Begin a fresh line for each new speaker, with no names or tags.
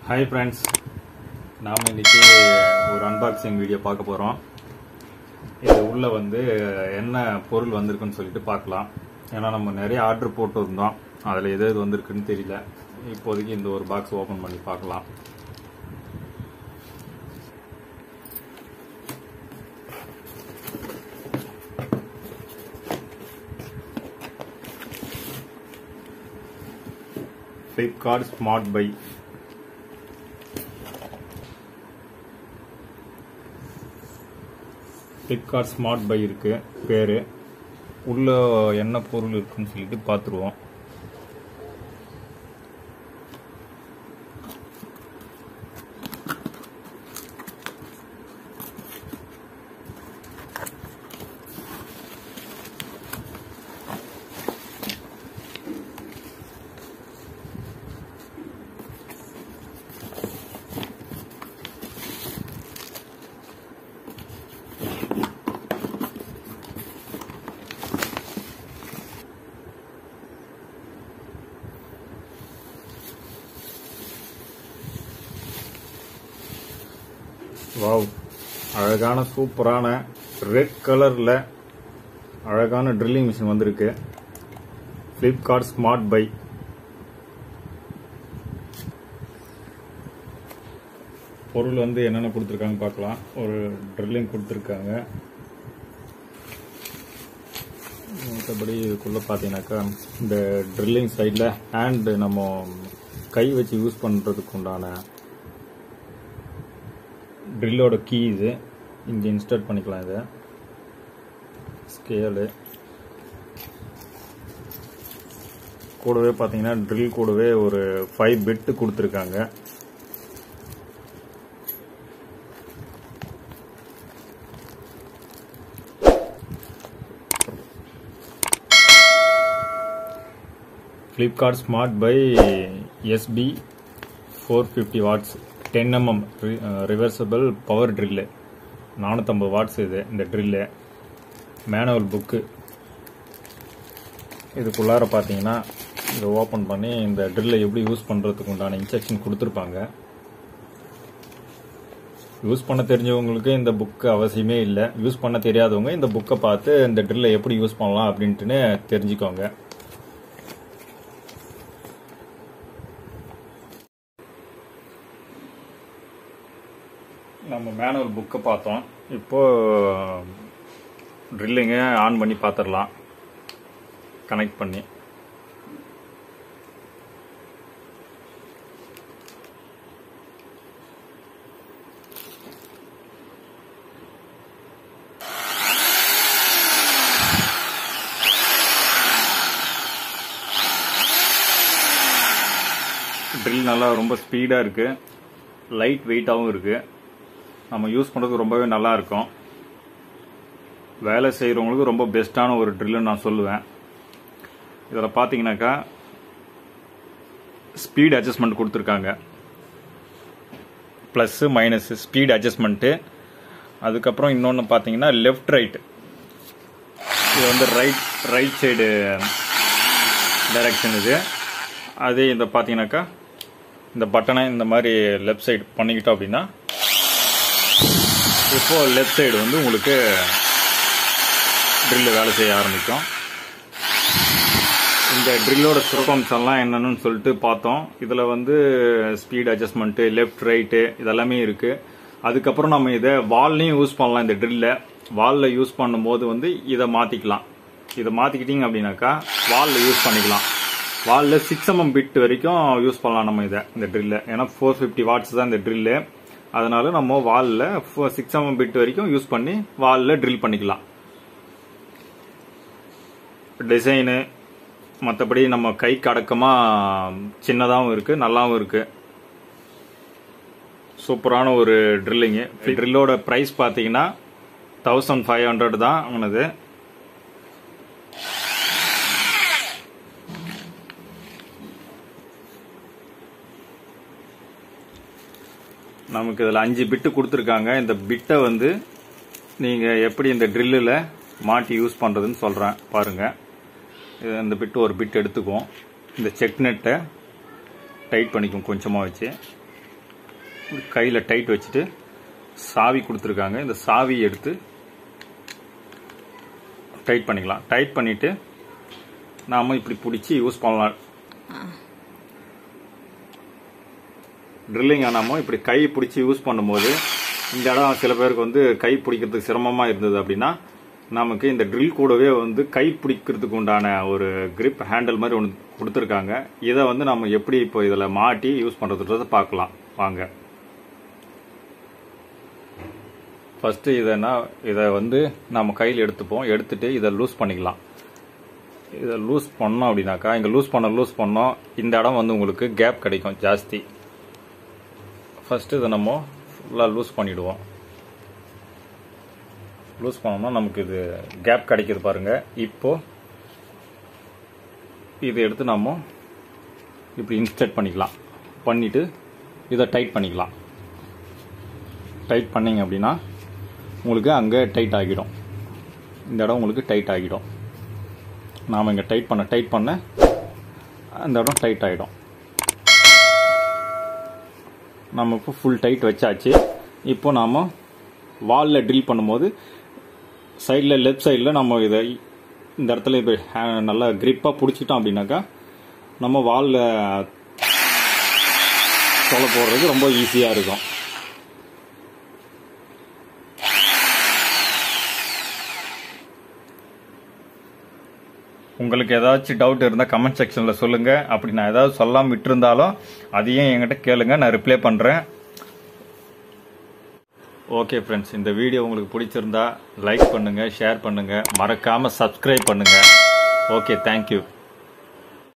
hi friends நாம் இன்னைக்கு ஒரு அன்பாக்சிங் வீடியோ பார்க்க போகிறோம் இது உள்ள வந்து என்ன பொருள் வந்திருக்குன்னு சொல்லிட்டு பார்க்கலாம் ஏன்னா நம்ம நிறைய ஆர்டர் போட்டு இருந்தோம் அதில் எது எது வந்திருக்குன்னு தெரியல இப்போதைக்கு இந்த ஒரு பாக்ஸ் ஓப்பன் பண்ணி பார்க்கலாம் Flipkart smart buy Flipkart smart buy இருக்கு பேர் உள்ள என்ன பொருள் இருக்குன்னு சொல்லிட்டு பார்த்துருவோம் வாவ் அழகான சூப்பரான ரெட் கலர்ல அழகான ட்ரில்லிங் மிஷின் வந்திருக்கு ஃப்ளிப்கார்ட் ஸ்மார்ட் பை பொருள் வந்து என்னென்ன கொடுத்துருக்காங்க பார்க்கலாம் ஒரு ட்ரில்லிங் கொடுத்துருக்காங்க மற்றபடி இதுக்குள்ளே பார்த்தீங்கன்னாக்கா இந்த ட்ரில்லிங் சைடில் ஹேண்டு நம்ம கை வச்சு யூஸ் பண்ணுறதுக்கு உண்டான ட்ரில்லோட கீ இது இங்கே இன்ஸ்டால் பண்ணிக்கலாம் இதை ஸ்கேலு கூடவே பார்த்தீங்கன்னா ட்ரில் கூடவே ஒரு ஃபைவ் பெட்டு கொடுத்துருக்காங்க Flipkart smart buy SP four fifty watts ten mm reversible power drill நானூற்றம்பது வாட்ஸ் இது இந்த ட்ரில்லு மேனுவல் புக்கு இதுக்குள்ளார பார்த்தீங்கன்னா இதை ஓப்பன் பண்ணி இந்த ட்ரில்லை எப்படி யூஸ் பண்ணுறதுக்கு உண்டான இன்ஸ்ட்ரக்ஷன் கொடுத்துருப்பாங்க யூஸ் பண்ண தெரிஞ்சவங்களுக்கு இந்த புக்கு அவசியமே இல்லை யூஸ் பண்ண தெரியாதவங்க இந்த புக்கை பார்த்து இந்த ட்ரில்லை எப்படி யூஸ் பண்ணலாம் அப்படின்ட்டுன்னு தெரிஞ்சுக்கோங்க நம்ம மேனுவல் புக்கை பார்த்தோம் இப்போ ட்ரில்லிங்கை ஆன் பண்ணி பார்த்துடலாம் கனெக்ட் பண்ணி ட்ரில் நல்லா ரொம்ப ஸ்பீடாக இருக்குது லைட் வெயிட்டாகவும் இருக்குது நம்ம யூஸ் பண்ணுறதுக்கு ரொம்பவே நல்லா இருக்கும் வேலை செய்கிறவங்களுக்கு ரொம்ப பெஸ்ட்டான ஒரு ட்ரில்லுன்னு நான் சொல்லுவேன் இதில் பார்த்தீங்கன்னாக்கா ஸ்பீட் அட்ஜஸ்ட்மெண்ட் கொடுத்துருக்காங்க ப்ளஸ்ஸு மைனஸு ஸ்பீட் அட்ஜஸ்ட்மெண்ட்டு அதுக்கப்புறம் இன்னொன்று பார்த்தீங்கன்னா லெஃப்ட் ரைட் இது வந்து ரைட் ரைட் சைடு டைரக்ஷன் இது அதே இந்த பார்த்தீங்கன்னாக்கா இந்த பட்டனை இந்த மாதிரி லெஃப்ட் சைடு பண்ணிக்கிட்டோம் அப்படின்னா இப்போ லெஃப்ட் சைடு வந்து உங்களுக்கு ட்ரில்லு வேலை செய்ய ஆரம்பிக்கும் இந்த ட்ரில்லோட சிறப்பம்சம்லாம் என்னன்னு சொல்லிட்டு பார்த்தோம் இதில் வந்து ஸ்பீட் அட்ஜஸ்ட்மெண்ட்டு லெஃப்ட் ரைட்டு இதெல்லாமே இருக்குது அதுக்கப்புறம் நம்ம இதை வால்லையும் யூஸ் பண்ணலாம் இந்த ட்ரில்லை வாலில் யூஸ் பண்ணும்போது வந்து இதை மாற்றிக்கலாம் இதை மாற்றிக்கிட்டீங்க அப்படின்னாக்கா வாலில் யூஸ் பண்ணிக்கலாம் வாலில் சிக்ஸ் எம்எம் பிட் வரைக்கும் யூஸ் பண்ணலாம் நம்ம இதை இந்த ட்ரில்லை ஏன்னா ஃபோர் ஃபிஃப்டி வாட்ஸ் தான் இந்த ட்ரில்லு அதனால நம்ம வாலில் சிக்ஸ் எம்எம் பிட் வரைக்கும் யூஸ் பண்ணி வாலில் ட்ரில் பண்ணிக்கலாம் டிசைனு மற்றபடி நம்ம கைக்கு அடக்கமாக சின்னதாகவும் இருக்குது நல்லாவும் இருக்குது சூப்பரான ஒரு ட்ரில்லிங்கு ட்ரில்லோட ப்ரைஸ் பார்த்தீங்கன்னா தௌசண்ட் ஃபைவ் ஹண்ட்ரட் தான் ஆனது நமக்கு இதில் அஞ்சு பிட்டு கொடுத்துருக்காங்க இந்த பிட்டை வந்து நீங்கள் எப்படி இந்த ட்ரில்லில் மாட்டி யூஸ் பண்ணுறதுன்னு சொல்கிறேன் பாருங்கள் இது இந்த பிட்டு ஒரு பிட் எடுத்துக்குவோம் இந்த செக் நெட்டை டைட் பண்ணிக்கும் கொஞ்சமாக வச்சு கையில் டைட் வச்சுட்டு சாவி கொடுத்துருக்காங்க இந்த சாவி எடுத்து டைட் பண்ணிக்கலாம் டைட் பண்ணிட்டு நாம இப்படி பிடிச்சி யூஸ் பண்ணலாம் ட்ரில்லிங் ஆனாமோ இப்படி கை பிடிச்சி யூஸ் பண்ணும்போது இந்த இடம் சில பேருக்கு வந்து கை பிடிக்கிறதுக்கு சிரமமாக இருந்தது அப்படின்னா நமக்கு இந்த ட்ரில் கூடவே வந்து கை பிடிக்கிறதுக்கு உண்டான ஒரு grip ஹேண்டில் மாதிரி ஒன்று கொடுத்துருக்காங்க இதை வந்து நம்ம எப்படி இப்போ இதில் மாட்டி யூஸ் பண்ணுறதுன்றதை பார்க்கலாம் வாங்க ஃபஸ்ட்டு இதைனா இதை வந்து நம்ம கையில் எடுத்துப்போம் எடுத்துட்டு இதை லூஸ் பண்ணிக்கலாம் இதை லூஸ் பண்ணோம் அப்படின்னாக்கா இங்கே லூஸ் பண்ண லூஸ் பண்ணோம் இந்த இடம் வந்து உங்களுக்கு கேப் கிடைக்கும் ஜாஸ்தி ஃபஸ்ட்டு இதை நம்ம ஃபுல்லாக லூஸ் பண்ணிவிடுவோம் லூஸ் பண்ணோம்னா நமக்கு இது கேப் கிடைக்குது பாருங்க இப்போ இதை எடுத்து நம்ம இப்படி இன்ஸ்டர்ட் பண்ணிக்கலாம் பண்ணிட்டு இதை டைட் பண்ணிக்கலாம் டைட் பண்ணீங்க அப்படின்னா உங்களுக்கு அங்கே டைட் ஆகிடும் இந்த இடம் உங்களுக்கு டைட் ஆகிடும் நாம் இங்கே டைட் பண்ண டைட் பண்ண அந்த இடம் டைட் ஆகிடும் நம்ம இப்போ ஃபுல் டைட் வச்சாச்சு இப்போ நாம் வாலில் ட்ரில் பண்ணும்போது சைடில் லெஃப்ட் சைடில் நம்ம இதை இந்த இடத்துல இப்போ ஹே- நல்லா கிரிப்பாக பிடிச்சிட்டோம் அப்படின்னாக்கா நம்ம வாலில் தொலை போடுறது ரொம்ப ஈஸியாக இருக்கும் உங்களுக்கு ஏதாச்சும் டவுட் இருந்தால் கமெண்ட் செக்ஷனில் சொல்லுங்கள் அப்படி நான் ஏதாவது சொல்லாமல் விட்டுருந்தாலும் அதையும் என்கிட்ட கேளுங்க நான் ரிப்ளை பண்ணுறேன் ஓகே ஃப்ரெண்ட்ஸ் இந்த வீடியோ உங்களுக்கு பிடிச்சிருந்தா லைக் பண்ணுங்கள் ஷேர் பண்ணுங்கள் மறக்காமல் சப்ஸ்கிரைப் பண்ணுங்கள் ஓகே தேங்க்யூ